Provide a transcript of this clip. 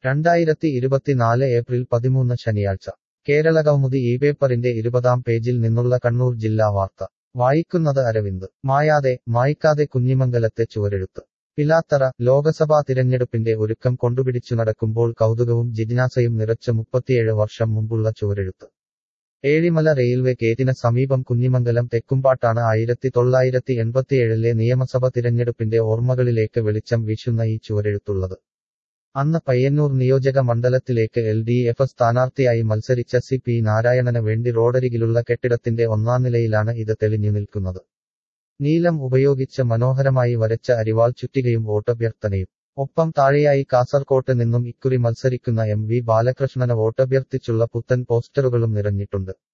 രണ്ടായിരത്തി ഇരുപത്തിനാല് ഏപ്രിൽ പതിമൂന്ന് ശനിയാഴ്ച കേരള കൗമുദി ഈ പേപ്പറിന്റെ ഇരുപതാം പേജിൽ നിന്നുള്ള കണ്ണൂർ ജില്ലാ വാർത്ത വായിക്കുന്നത് അരവിന്ദ് മായാതെ മായ്ക്കാതെ കുഞ്ഞിമംഗലത്തെ ചുവരെഴുത്ത് പിലാത്തറ ലോകസഭാ തിരഞ്ഞെടുപ്പിന്റെ ഒരുക്കം കൊണ്ടുപിടിച്ചു നടക്കുമ്പോൾ കൗതുകവും ജിജ്ഞാസയും നിറച്ച മുപ്പത്തിയേഴ് വർഷം മുമ്പുള്ള ചുവരെഴുത്ത് ഏഴിമല റെയിൽവേ ഗേറ്റിന് സമീപം കുഞ്ഞിമംഗലം തെക്കുംപാട്ടാണ് ആയിരത്തി തൊള്ളായിരത്തി എൺപത്തിയേഴിലെ നിയമസഭ തിരഞ്ഞെടുപ്പിന്റെ ഓർമ്മകളിലേക്ക് വെളിച്ചം വീശുന്ന ഈ ചുവരെഴുത്തുള്ളത് അന്ന് പയ്യന്നൂർ നിയോജക മണ്ഡലത്തിലേക്ക് എൽ ഡി എഫ് സ്ഥാനാർത്ഥിയായി മത്സരിച്ച സി പി നാരായണന് വേണ്ടി റോഡരികിലുള്ള കെട്ടിടത്തിന്റെ ഒന്നാം നിലയിലാണ് ഇത് തെളിഞ്ഞു നിൽക്കുന്നത് നീലം ഉപയോഗിച്ച് മനോഹരമായി വരച്ച അരിവാൾ ചുറ്റികയും വോട്ടഭ്യർത്ഥനയും ഒപ്പം താഴെയായി കാസർകോട്ട് നിന്നും ഇക്കുറി മത്സരിക്കുന്ന എം വി ബാലകൃഷ്ണന് വോട്ടഭ്യർത്ഥിച്ചുള്ള പുത്തൻ പോസ്റ്ററുകളും നിറഞ്ഞിട്ടുണ്ട്